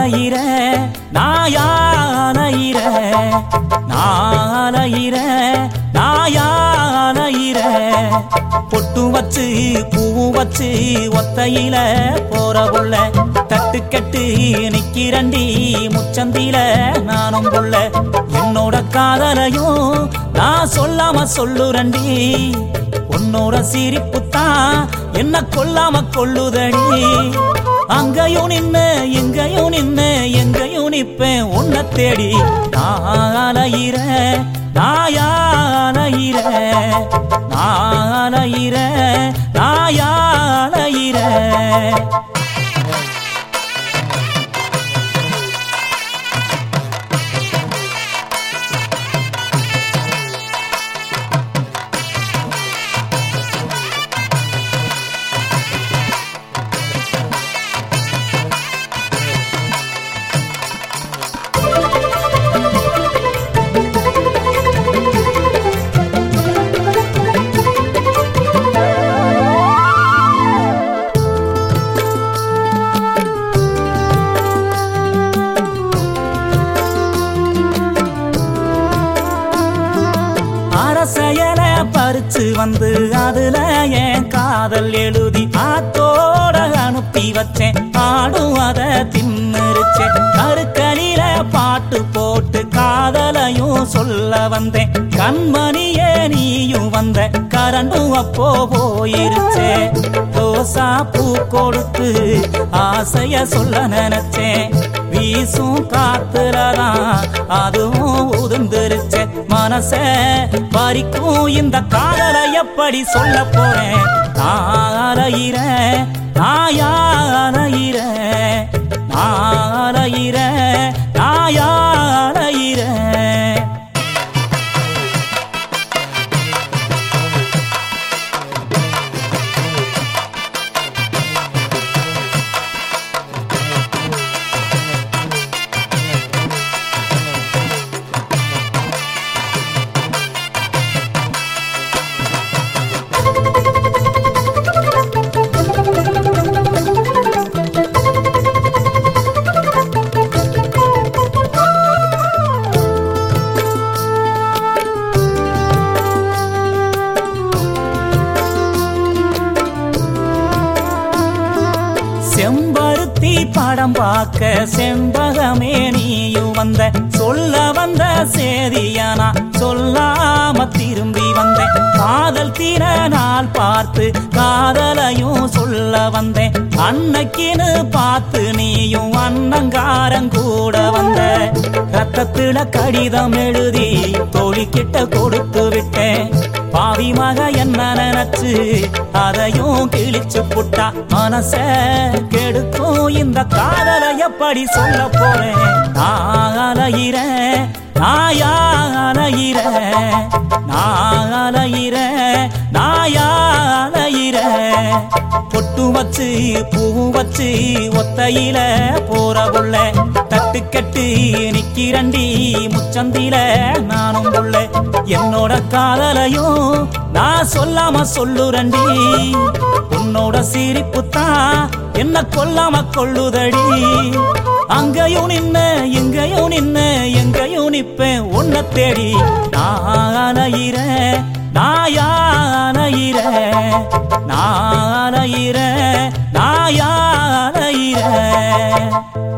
நாளையிற நாயானையிற நாளையிற நாயானையிற பொட்டு வச்சு பூவும் வச்சு ஒத்தையில போற புள்ள தட்டு கட்டு நிக்கிறண்டி முச்சந்தில நானும் புள்ள என்னோட காதலையும் நான் சொல்லாம சொல்லுரண்டி உன்னோட சிரிப்புத்தான் என்ன கொல்லாம கொள்ளுதடி அங்கேயும் நின்னு எங்கேயும் நின்னு எங்கேயும் நிப்பேன் உன்னை தேடி நாளையிற நாயானையிற நாளையிற நாயானையிற அரசையல பறிச்சு வந்து அதுல என் காதல் எழுதி ஆத்தோட அனுப்பி வச்சேன் ஆடும் அத தின்னுருச்சேன் கருக்கலில பாட்டு போட்டு காதலையும் சொல்ல வந்தேன் கண்மணியே நீயும் வந்த கரண்டும் அப்போ போயிருச்சே ரோசா பூ கொடுத்து ஆசைய சொல்ல நினைச்சேன் வீசும் காத்துலதான் அதுவும் உதிர்ந்துருச்சு மனச பறிக்கும் இந்த காதலை எப்படி சொல்ல போறேன் நாளையிற நாயானையிற நாளையிற நாயானையிற செம்பருத்தி படம் பார்க்க செண்பகமே நீயும் வந்த சொல்ல வந்த சேதியானா சொல்லாம திரும்பி வந்தேன் காதல் தீர நாள் பார்த்து காதலையும் சொல்ல வந்தேன் அன்னைக்குன்னு பார்த்து நீயும் அன்னங்காரன் கூட வந்த ரத்தத்துல கடிதம் எழுதி தோழிக்கிட்ட கொடுத்து விட்டேன் பாவி மக என்ன நினைச்சு அதையும் கிழிச்சு புட்டா மனச கெடுக்கும் இந்த காதலை எப்படி சொல்ல போறேன் நாளையிற நாயானையிற நாளையிற நாயானையிற பொட்டு வச்சு பூவும் வச்சு ஒத்தையில போற புள்ள தட்டு கட்டு நிக்கிறண்டி முச்சந்தில நானும் புள்ள என்னோட காதலையும் நான் சொல்லாம சொல்லுரண்டி உன்னோட சிரிப்புத்தான் என்ன கொல்லாம கொள்ளுதடி அங்கேயும் நின்னு எங்கேயும் நின்னு எங்கேயும் நிப்பேன் உன்னை தேடி நாளையிற நாயானையிற நாளையிற நாயானையிற